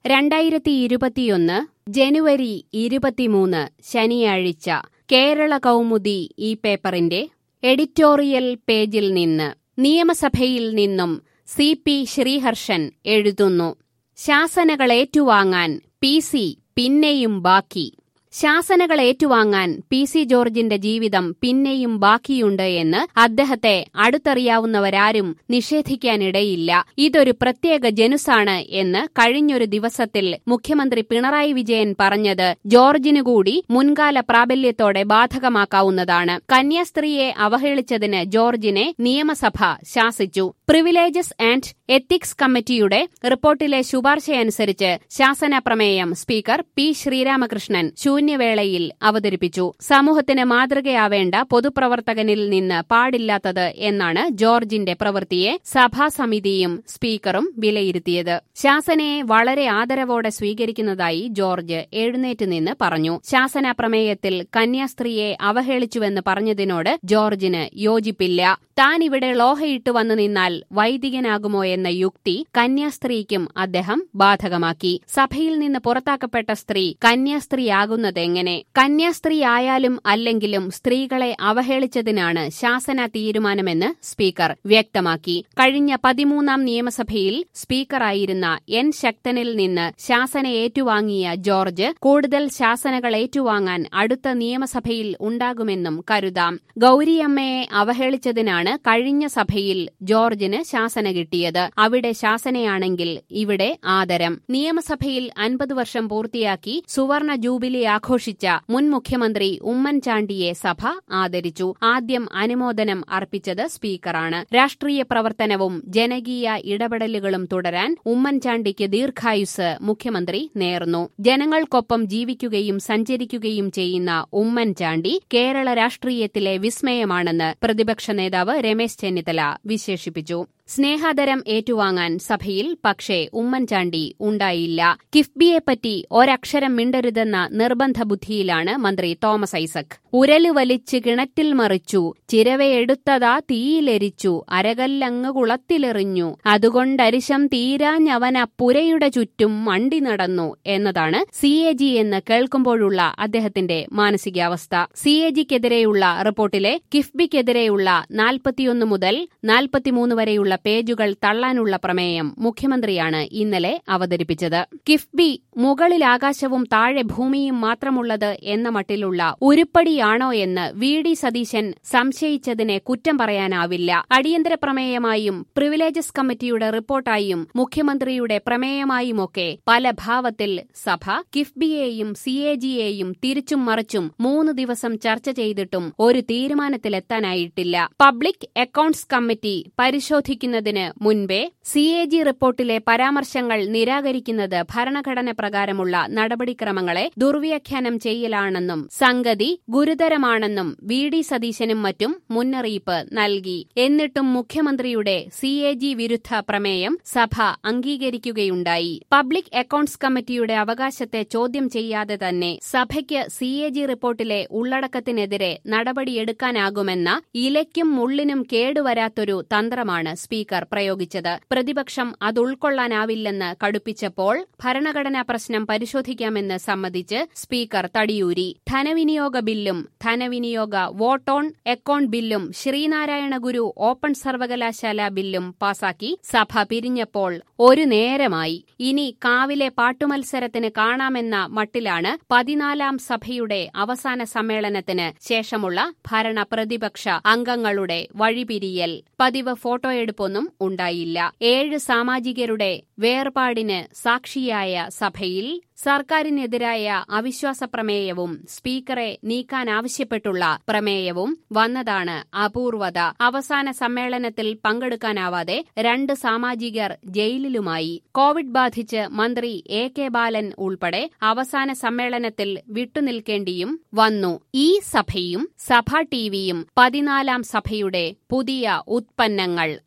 രണ്ടായിരത്തി ഇരുപത്തിയൊന്ന് ജനുവരി ഇരുപത്തിമൂന്ന് ശനിയാഴ്ച കേരള കൗമുദി ഈ പേപ്പറിന്റെ എഡിറ്റോറിയൽ പേജിൽ നിന്ന് നിയമസഭയിൽ നിന്നും സി പി ശ്രീഹർഷൻ എഴുതുന്നു ശാസനകൾ ഏറ്റുവാങ്ങാൻ പി സി പിന്നെയും ബാക്കി ശാസനകൾ ഏറ്റുവാങ്ങാൻ പി സി ജോർജിന്റെ ജീവിതം പിന്നെയും ബാക്കിയുണ്ട് എന്ന് അദ്ദേഹത്തെ അടുത്തറിയാവുന്നവരാരും നിഷേധിക്കാനിടയില്ല ഇതൊരു പ്രത്യേക ജനുസാണ് എന്ന് കഴിഞ്ഞൊരു ദിവസത്തിൽ മുഖ്യമന്ത്രി പിണറായി വിജയൻ പറഞ്ഞത് ജോർജിനു കൂടി മുൻകാല പ്രാബല്യത്തോടെ ബാധകമാക്കാവുന്നതാണ് കന്യാസ്ത്രീയെ അവഹേളിച്ചതിന് ജോർജിനെ നിയമസഭ ശാസിച്ചു പ്രിവിലേജസ് ആൻഡ് എത്തിക്സ് കമ്മിറ്റിയുടെ റിപ്പോർട്ടിലെ ശുപാർശയനുസരിച്ച് ശാസന പ്രമേയം സ്പീക്കർ പി ശ്രീരാമകൃഷ്ണൻ ശൂന്യവേളയിൽ അവതരിപ്പിച്ചു സമൂഹത്തിന് മാതൃകയാവേണ്ട പൊതുപ്രവർത്തകനിൽ നിന്ന് പാടില്ലാത്തത് എന്നാണ് ജോർജിന്റെ പ്രവൃത്തിയെ സഭാസമിതിയും സ്പീക്കറും വിലയിരുത്തിയത് ശാസനയെ വളരെ ആദരവോടെ സ്വീകരിക്കുന്നതായി ജോർജ് എഴുന്നേറ്റ് നിന്ന് പറഞ്ഞു ശാസന പ്രമേയത്തിൽ കന്യാസ്ത്രീയെ അവഹേളിച്ചുവെന്ന് പറഞ്ഞതിനോട് ജോർജിന് യോജിപ്പില്ല താൻ ഇവിടെ ലോഹയിട്ട് വന്നു നിന്നാൽ വൈദികനാകുമോ എന്ന യുക്തി കന്യാസ്ത്രീക്കും അദ്ദേഹം ബാധകമാക്കി സഭയിൽ നിന്ന് പുറത്താക്കപ്പെട്ട സ്ത്രീ കന്യാസ്ത്രീയാകുന്നതെങ്ങനെ കന്യാസ്ത്രീയായാലും അല്ലെങ്കിലും സ്ത്രീകളെ അവഹേളിച്ചതിനാണ് ശാസന തീരുമാനമെന്ന് സ്പീക്കർ വ്യക്തമാക്കി കഴിഞ്ഞ പതിമൂന്നാം നിയമസഭയിൽ സ്പീക്കറായിരുന്ന എൻ ശക്തനിൽ നിന്ന് ശാസന ഏറ്റുവാങ്ങിയ ജോർജ് കൂടുതൽ ശാസനകൾ ഏറ്റുവാങ്ങാൻ അടുത്ത നിയമസഭയിൽ ഉണ്ടാകുമെന്നും കരുതാം ഗൌരിയമ്മയെ അവഹേളിച്ചതിനാണ് കഴിഞ്ഞ സഭയിൽ ജോർജിന് ശാസന കിട്ടിയത് അവിടെ ശാസനയാണെങ്കിൽ ഇവിടെ ആദരം നിയമസഭയിൽ അൻപത് വർഷം പൂർത്തിയാക്കി സുവർണ ജൂബിലി ആഘോഷിച്ച മുൻ മുഖ്യമന്ത്രി ഉമ്മൻചാണ്ടിയെ സഭ ആദരിച്ചു ആദ്യം അനുമോദനം അർപ്പിച്ചത് സ്പീക്കറാണ് രാഷ്ട്രീയ പ്രവർത്തനവും ജനകീയ ഇടപെടലുകളും തുടരാൻ ഉമ്മൻചാണ്ടിക്ക് ദീർഘായുസ് മുഖ്യമന്ത്രി നേർന്നു ജനങ്ങൾക്കൊപ്പം ജീവിക്കുകയും സഞ്ചരിക്കുകയും ചെയ്യുന്ന ഉമ്മൻചാണ്ടി കേരള രാഷ്ട്രീയത്തിലെ വിസ്മയമാണെന്ന് പ്രതിപക്ഷ നേതാവ് രമേശ് ചെന്നിത്തല വിശേഷിപ്പിച്ചു സ്നേഹാദരം ഏറ്റുവാങ്ങാൻ സഭയിൽ പക്ഷേ ഉമ്മൻചാണ്ടി ഉണ്ടായില്ല കിഫ്ബിയെപ്പറ്റി ഒരക്ഷരം മിണ്ടരുതെന്ന നിർബന്ധ ബുദ്ധിയിലാണ് മന്ത്രി തോമസ് ഐസക് ഉരല് വലിച്ച് കിണറ്റിൽ മറിച്ചു ചിരവയെടുത്തതാ തീയിലെരിച്ചു അരകല്ലങ്ങ് കുളത്തിലെറിഞ്ഞു അതുകൊണ്ടരിശം തീരാഞ്ഞവന പുരയുടെ ചുറ്റും മണ്ടി നടന്നു എന്നതാണ് സി എ ജി എന്ന് കേൾക്കുമ്പോഴുള്ള അദ്ദേഹത്തിന്റെ മാനസികാവസ്ഥ സി എ ജിക്കെതിരെയുള്ള റിപ്പോർട്ടിലെ കിഫ്ബിക്കെതിരെയുള്ള നാൽപ്പത്തിയൊന്ന് മുതൽ നാൽപ്പത്തിമൂന്ന് വരെയുള്ള പേജുകൾ തള്ളാനുള്ള പ്രമേയം മുഖ്യമന്ത്രിയാണ് ഇന്നലെ അവതരിപ്പിച്ചത് കിഫ്ബി മുകളിൽ ആകാശവും താഴെ ഭൂമിയും മാത്രമുള്ളത് എന്ന മട്ടിലുള്ള ഉരുപ്പടിയാണോ എന്ന് വി ഡി സതീശൻ സംശയിച്ചതിനെ കുറ്റം പറയാനാവില്ല അടിയന്തര പ്രമേയമായും പ്രിവിലേജസ് കമ്മിറ്റിയുടെ റിപ്പോർട്ടായും മുഖ്യമന്ത്രിയുടെ പ്രമേയമായുമൊക്കെ പല ഭാവത്തിൽ സഭ കിഫ്ബിയെയും സി എ ജിയെയും തിരിച്ചും മറിച്ചും മൂന്ന് ദിവസം ചർച്ച ചെയ്തിട്ടും ഒരു തീരുമാനത്തിലെത്താനായിട്ടില്ല പബ്ലിക് അക്കൌണ്ട്സ് കമ്മിറ്റി പരിശോധിക്കുന്നതിന് മുൻപേ സി എ ജി റിപ്പോർട്ടിലെ പരാമർശങ്ങൾ നിരാകരിക്കുന്നത് ഭരണഘടന പ്രകാരമുള്ള നടപടിക്രമങ്ങളെ ദുർവ്യാഖ്യാനം ചെയ്യലാണെന്നും സംഗതി ഗുരുതരമാണെന്നും വി ഡി സതീശനും മറ്റും മുന്നറിയിപ്പ് നൽകി എന്നിട്ടും മുഖ്യമന്ത്രിയുടെ സി എ ജി വിരുദ്ധ പ്രമേയം സഭ അംഗീകരിക്കുകയുണ്ടായി പബ്ലിക് അക്കൌണ്ട്സ് കമ്മിറ്റിയുടെ അവകാശത്തെ ചോദ്യം ചെയ്യാതെ തന്നെ സഭയ്ക്ക് സി എ ജി റിപ്പോർട്ടിലെ ഉള്ളടക്കത്തിനെതിരെ നടപടിയെടുക്കാനാകുമെന്ന ഇലയ്ക്കും മുള്ളിനും കേടുവരാത്തൊരു തന്ത്രമാണ് സ്പീക്കർ പ്രയോഗിച്ചത് പ്രതിപക്ഷം അത് ഉൾക്കൊള്ളാനാവില്ലെന്ന് കടുപ്പിച്ചപ്പോൾ ഭരണഘടനാ പ്രശ്നം പരിശോധിക്കാമെന്ന് സമ്മതിച്ച് സ്പീക്കർ തടിയൂരി ധനവിനിയോഗ ബില്ലും ധനവിനിയോഗ വോട്ട് ഓൺ അക്കൌണ്ട് ബില്ലും ശ്രീനാരായണ ഗുരു ഓപ്പൺ സർവകലാശാല ബില്ലും പാസാക്കി സഭ പിരിഞ്ഞപ്പോൾ ഒരു നേരമായി ഇനി കാവിലെ പാട്ടുമത്സരത്തിന് കാണാമെന്ന മട്ടിലാണ് പതിനാലാം സഭയുടെ അവസാന സമ്മേളനത്തിന് ശേഷമുള്ള ഭരണ പ്രതിപക്ഷ അംഗങ്ങളുടെ വഴിപിരിയൽ പതിവ് ഫോട്ടോയെടുപ്പൊന്നും ഉണ്ടായില്ല ഏഴ് സാമാജികരുടെ വേർപാടിന് സാക്ഷിയായ സഭയിൽ സർക്കാരിനെതിരായ അവിശ്വാസ പ്രമേയവും സ്പീക്കറെ നീക്കാനാവശ്യപ്പെട്ടുള്ള പ്രമേയവും വന്നതാണ് അപൂർവത അവസാന സമ്മേളനത്തിൽ പങ്കെടുക്കാനാവാതെ രണ്ട് സാമാജികർ ജയിലിലുമായി കോവിഡ് ബാധിച്ച് മന്ത്രി എ കെ ബാലൻ ഉൾപ്പെടെ അവസാന സമ്മേളനത്തിൽ വിട്ടുനിൽക്കേണ്ടിയും വന്നു ഈ സഭയും സഭാ ടിവിയും പതിനാലാം സഭയുടെ പുതിയ ഉത്പന്നങ്ങൾ